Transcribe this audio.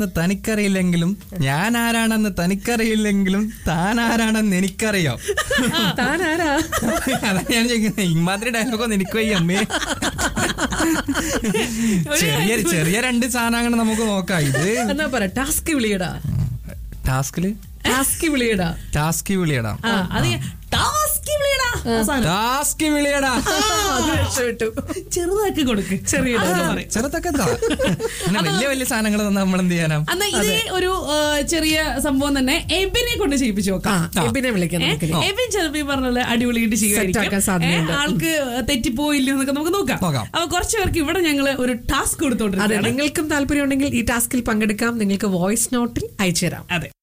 തനിക്കറിയില്ലെങ്കിലും ഞാൻ ആരാണെന്ന് തനിക്കറിയില്ലെങ്കിലും താൻ ആരാണെന്ന് എനിക്കറിയാം താൻ ആരാ അതാ ഞാൻ ചോദിക്കുന്നത് ഇമാതിരി ഡയലോഗൊന്നും എനിക്ക് വയ്യ അമ്മേ ചെറിയ ചെറിയ രണ്ട് സാധനങ്ങൾ നമുക്ക് നോക്കാം ഇത് എന്നാ പറ ടാസ്ക് വിളിയടാ ടാസ്കില് ടാസ്ക് വിളിയടാ ടാസ്കി വിളിയടാ ആ അത് ടാസ്ക് വിളിയടാ ആ സാധനം. ടാസ്കി വിളിയടാ അത് രക്ഷപ്പെട്ടു ചെറുതാക്കി കൊടുക്ക് ചെറിയ അതൊക്കെ പറയും. ചെറുതൊക്കെ എന്താ അങ്ങനെ വലിയ വലിയ സാധനങ്ങൾ തന്നെ നമ്മൾ എന്ത് ചെയ്യാനാ അന്ന് ഇതേ ഒരു ആ, ചെറിയ സംഭവം തന്നെ എബിനെ കൊണ്ട് ചെയ്യിപ്പിച്ചു ആ നോക്കാം എബിനെ വിളിക്കാം ഏ, നമുക്കിനി. എബിൻ ചിലപ്പോ ഈ പറഞ്ഞ അടിപൊളിയായിട്ട് ആക്കാൻ സാധ്യതയുണ്ട്. ഏ, ആൾക്ക് തെറ്റിപ്പോയില്ലോ എന്നൊക്കെ നമുക്ക് നോക്കാം നോക്കാം. അപ്പൊ കുറച്ചു പേർക്ക് ഇവിടെ ഞങ്ങള് ഒരു ടാസ്ക് അതെ കൊടുത്തോണ്ടിരിക്കുകയാണ് നിങ്ങൾക്കും താല്പര്യമുണ്ടെങ്കിൽ ഈ ടാസ്കിൽ പങ്കെടുക്കാം നിങ്ങൾക്ക് വോയിസ് നോട്ടിൽ അയച്ചു തരാം അതെ